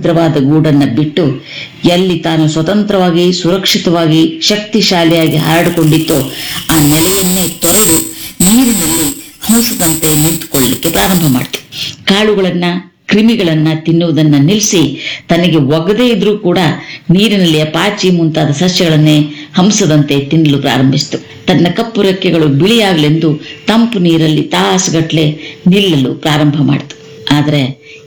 ಭದ್ರವಾದ ಗೂಡನ್ನ ಬಿಟ್ಟು ಎಲ್ಲಿ ತಾನು ಸ್ವತಂತ್ರವಾಗಿ ಸುರಕ್ಷಿತವಾಗಿ ಶಕ್ತಿಶಾಲಿಯಾಗಿ ಹರಡಿಕೊಂಡಿತ್ತೋ ಆ ನೆಲೆಯನ್ನೇ ತೊರೆದು ನೀರಿನಲ್ಲಿ ಹಂಸದಂತೆ ನಿಂತುಕೊಳ್ಳಲಿಕ್ಕೆ ಪ್ರಾರಂಭ ಮಾಡ್ತು ಕಾಳುಗಳನ್ನ ಕ್ರಿಮಿಗಳನ್ನ ತಿನ್ನುವುದನ್ನ ನಿಲ್ಲಿಸಿ ತನಗೆ ಒಗದೇ ಇದ್ರೂ ಕೂಡ ನೀರಿನಲ್ಲಿ ಅಪಾಚಿ ಮುಂತಾದ ಸಸ್ಯಗಳನ್ನೇ ಹಂಸದಂತೆ ತಿನ್ನಲು ಪ್ರಾರಂಭಿಸಿತು ತನ್ನ ಕಪ್ಪು ರೆಕ್ಕೆಗಳು ಬಿಳಿಯಾಗಲೆಂದು ತಂಪು ನೀರಲ್ಲಿ ತಾಸುಗಟ್ಲೆ ನಿಲ್ಲಲು ಪ್ರಾರಂಭ ಮಾಡಿತು ಆದರೆ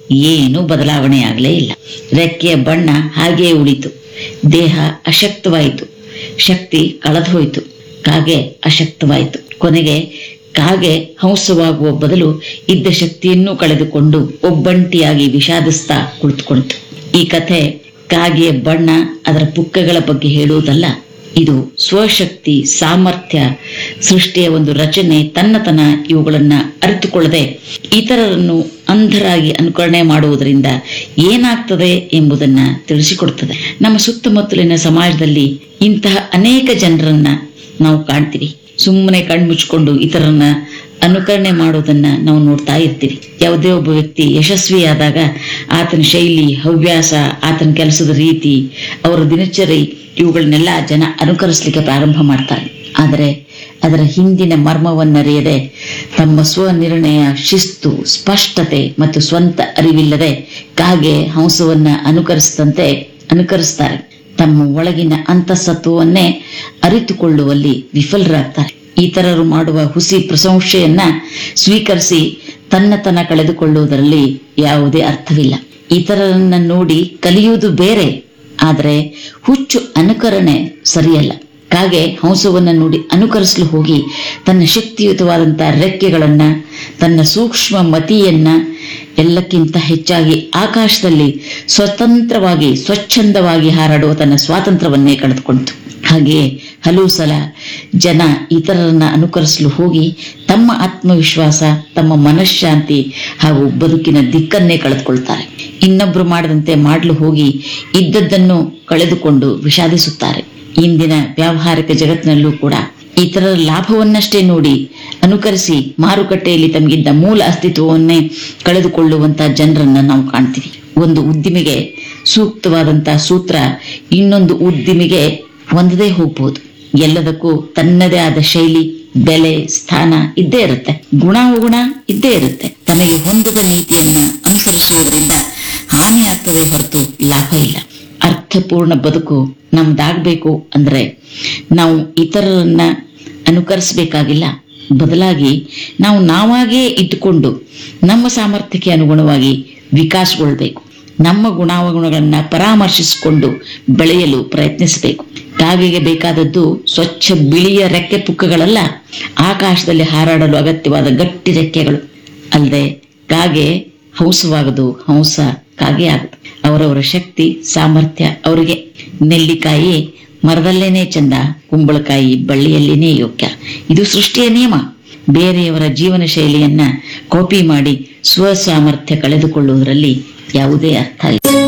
ಏನೂ ಬದಲಾವಣೆ ಆಗಲೇ ಇಲ್ಲ ರೆಕ್ಕೆಯ ಬಣ್ಣ ಹಾಗೆಯೇ ಉಳಿತು ದೇಹ ಅಶಕ್ತವಾಯಿತು ಶಕ್ತಿ ಕಳೆದೋಯ್ತು ಕಾಗೆ ಅಶಕ್ತವಾಯಿತು ಕೊನೆಗೆ ಕಾಗೆ ಹಂಸವಾಗುವ ಬದಲು ಇದ್ದ ಶಕ್ತಿಯನ್ನೂ ಕಳೆದುಕೊಂಡು ಒಬ್ಬಂಟಿಯಾಗಿ ವಿಷಾದಿಸ್ತಾ ಕುಳಿತುಕೊಂಡಿತು ಈ ಕಥೆ ಕಾಗೆಯ ಬಣ್ಣ ಅದರ ಪುಕ್ಕಗಳ ಬಗ್ಗೆ ಹೇಳುವುದಲ್ಲ ಇದು ಸ್ವಶಕ್ತಿ ಸಾಮರ್ಥ್ಯ ಸೃಷ್ಟಿಯ ಒಂದು ರಚನೆ ತನ್ನತನ ಇವುಗಳನ್ನ ಅರಿತುಕೊಳ್ಳದೆ ಇತರರನ್ನು ಅಂಧರಾಗಿ ಅನುಕರಣೆ ಮಾಡುವುದರಿಂದ ಏನಾಗ್ತದೆ ಎಂಬುದನ್ನ ತಿಳಿಸಿಕೊಡ್ತದೆ ನಮ್ಮ ಸುತ್ತಮುತ್ತಲಿನ ಸಮಾಜದಲ್ಲಿ ಇಂತಹ ಅನೇಕ ಜನರನ್ನ ನಾವು ಕಾಣ್ತೀವಿ ಸುಮ್ಮನೆ ಕಣ್ಮುಚ್ಕೊಂಡು ಇತರರನ್ನ ಅನುಕರಣೆ ಮಾಡೋದನ್ನ ನಾವು ನೋಡ್ತಾ ಇರ್ತೀವಿ ಯಾವುದೇ ಒಬ್ಬ ವ್ಯಕ್ತಿ ಯಶಸ್ವಿಯಾದಾಗ ಆತನ ಶೈಲಿ ಹವ್ಯಾಸ ಆತನ ಕೆಲಸದ ರೀತಿ ಅವರ ದಿನಚರಿ ಇವುಗಳನ್ನೆಲ್ಲ ಜನ ಅನುಕರಿಸಲಿಕ್ಕೆ ಪ್ರಾರಂಭ ಮಾಡ್ತಾರೆ ಆದರೆ ಅದರ ಹಿಂದಿನ ಮರ್ಮವನ್ನರಿಯದೆ ತಮ್ಮ ಸ್ವನಿರ್ಣಯ ಶಿಸ್ತು ಸ್ಪಷ್ಟತೆ ಮತ್ತು ಸ್ವಂತ ಅರಿವಿಲ್ಲದೆ ಕಾಗೆ ಹಂಸವನ್ನ ಅನುಕರಿಸಿದಂತೆ ಅನುಕರಿಸ್ತಾರೆ ತಮ್ಮ ಒಳಗಿನ ಅಂತಸತ್ವವನ್ನೇ ಅರಿತುಕೊಳ್ಳುವಲ್ಲಿ ವಿಫಲರಾಗ್ತಾರೆ ಇತರರು ಮಾಡುವ ಹುಸಿ ಪ್ರಶಂಸೆಯನ್ನ ಸ್ವೀಕರಿಸಿ ತನ್ನತನ ಕಳೆದುಕೊಳ್ಳುವುದರಲ್ಲಿ ಯಾವುದೇ ಅರ್ಥವಿಲ್ಲ ಇತರರನ್ನ ನೋಡಿ ಕಲಿಯುವುದು ಬೇರೆ ಆದರೆ ಹುಚ್ಚು ಅನುಕರಣೆ ಸರಿಯಲ್ಲ ಕಾಗೆ ಹಂಸವನ್ನ ನೋಡಿ ಅನುಕರಿಸಲು ಹೋಗಿ ತನ್ನ ಶಕ್ತಿಯುತವಾದಂತಹ ರೆಕ್ಕೆಗಳನ್ನ ತನ್ನ ಸೂಕ್ಷ್ಮ ಮತಿಯನ್ನ ಎಲ್ಲಕ್ಕಿಂತ ಹೆಚ್ಚಾಗಿ ಆಕಾಶದಲ್ಲಿ ಸ್ವತಂತ್ರವಾಗಿ ಸ್ವಚ್ಛಂದವಾಗಿ ಹಾರಾಡುವ ತನ್ನ ಸ್ವಾತಂತ್ರ್ಯವನ್ನೇ ಕಳೆದುಕೊಂಡಿತು ಹಾಗೆಯೇ ಹಲವು ಸಲ ಜನ ಇತರರನ್ನ ಅನುಕರಿಸಲು ಹೋಗಿ ತಮ್ಮ ಆತ್ಮವಿಶ್ವಾಸ ತಮ್ಮ ಮನಃಶಾಂತಿ ಹಾಗೂ ಬದುಕಿನ ದಿಕ್ಕನ್ನೇ ಕಳೆದುಕೊಳ್ತಾರೆ ಇನ್ನೊಬ್ರು ಮಾಡದಂತೆ ಮಾಡಲು ಹೋಗಿ ಇದ್ದದ್ದನ್ನು ಕಳೆದುಕೊಂಡು ವಿಷಾದಿಸುತ್ತಾರೆ ಇಂದಿನ ವ್ಯಾವಹಾರಿಕ ಜಗತ್ತಿನಲ್ಲೂ ಕೂಡ ಇತರರ ಲಾಭವನ್ನಷ್ಟೇ ನೋಡಿ ಅನುಕರಿಸಿ ಮಾರುಕಟ್ಟೆಯಲ್ಲಿ ತಮಗಿದ್ದ ಮೂಲ ಅಸ್ತಿತ್ವವನ್ನೇ ಕಳೆದುಕೊಳ್ಳುವಂತಹ ಜನರನ್ನ ನಾವು ಕಾಣ್ತೀವಿ ಒಂದು ಉದ್ದಿಮೆಗೆ ಸೂಕ್ತವಾದಂತಹ ಸೂತ್ರ ಇನ್ನೊಂದು ಉದ್ದಿಮೆಗೆ ಹೊಂದದೇ ಹೋಗ್ಬೋದು ಎಲ್ಲದಕ್ಕೂ ತನ್ನದೇ ಆದ ಶೈಲಿ ಬೆಲೆ ಸ್ಥಾನ ಇದ್ದೇ ಇರುತ್ತೆ ಗುಣಾವಗುಣ ಇದ್ದೇ ಇರುತ್ತೆ ತನಗೆ ಹೊಂದದ ನೀತಿಯನ್ನ ಅನುಸರಿಸುವುದರಿಂದ ಹಾನಿ ಆಗ್ತದೆ ಹೊರತು ಲಾಭ ಇಲ್ಲ ಅರ್ಥಪೂರ್ಣ ಬದುಕು ನಮ್ದಾಗ್ಬೇಕು ಅಂದ್ರೆ ನಾವು ಇತರರನ್ನ ಅನುಕರಿಸಬೇಕಾಗಿಲ್ಲ ಬದಲಾಗಿ ನಾವು ನಾವಾಗೇ ಇದ್ದುಕೊಂಡು ನಮ್ಮ ಸಾಮರ್ಥ್ಯಕ್ಕೆ ಅನುಗುಣವಾಗಿ ವಿಕಾಸಗೊಳ್ಬೇಕು ನಮ್ಮ ಗುಣಾವಗುಣಗಳನ್ನ ಪರಾಮರ್ಶಿಸಿಕೊಂಡು ಬೆಳೆಯಲು ಪ್ರಯತ್ನಿಸಬೇಕು ಕಾಗೆಗೆ ಬೇಕಾದದ್ದು ಸ್ವಚ್ಛ ಬಿಳಿಯ ರೆಕ್ಕೆ ಪುಕ್ಕಗಳಲ್ಲ ಆಕಾಶದಲ್ಲಿ ಹಾರಾಡಲು ಅಗತ್ಯವಾದ ಗಟ್ಟಿ ರೆಕ್ಕೆಗಳು ಅಲ್ಲದೆ ಕಾಗೆ ಹಂಸವಾಗದು ಹಂಸ ಕಾಗೆ ಆಗದು ಅವರವರ ಶಕ್ತಿ ಸಾಮರ್ಥ್ಯ ಅವರಿಗೆ ನೆಲ್ಲಿಕಾಯಿ ಮರದಲ್ಲೇನೆ ಚಂದ ಕುಂಬಳಕಾಯಿ ಬಳ್ಳಿಯಲ್ಲೇನೆ ಯೋಗ್ಯ ಇದು ಸೃಷ್ಟಿಯ ನಿಯಮ ಬೇರೆಯವರ ಜೀವನ ಶೈಲಿಯನ್ನ ಕಾಪಿ ಮಾಡಿ ಸ್ವಸಾಮರ್ಥ್ಯ ಕಳೆದುಕೊಳ್ಳುವುದರಲ್ಲಿ ಯಾವುದೇ ಅರ್ಥ ಇಲ್ಲ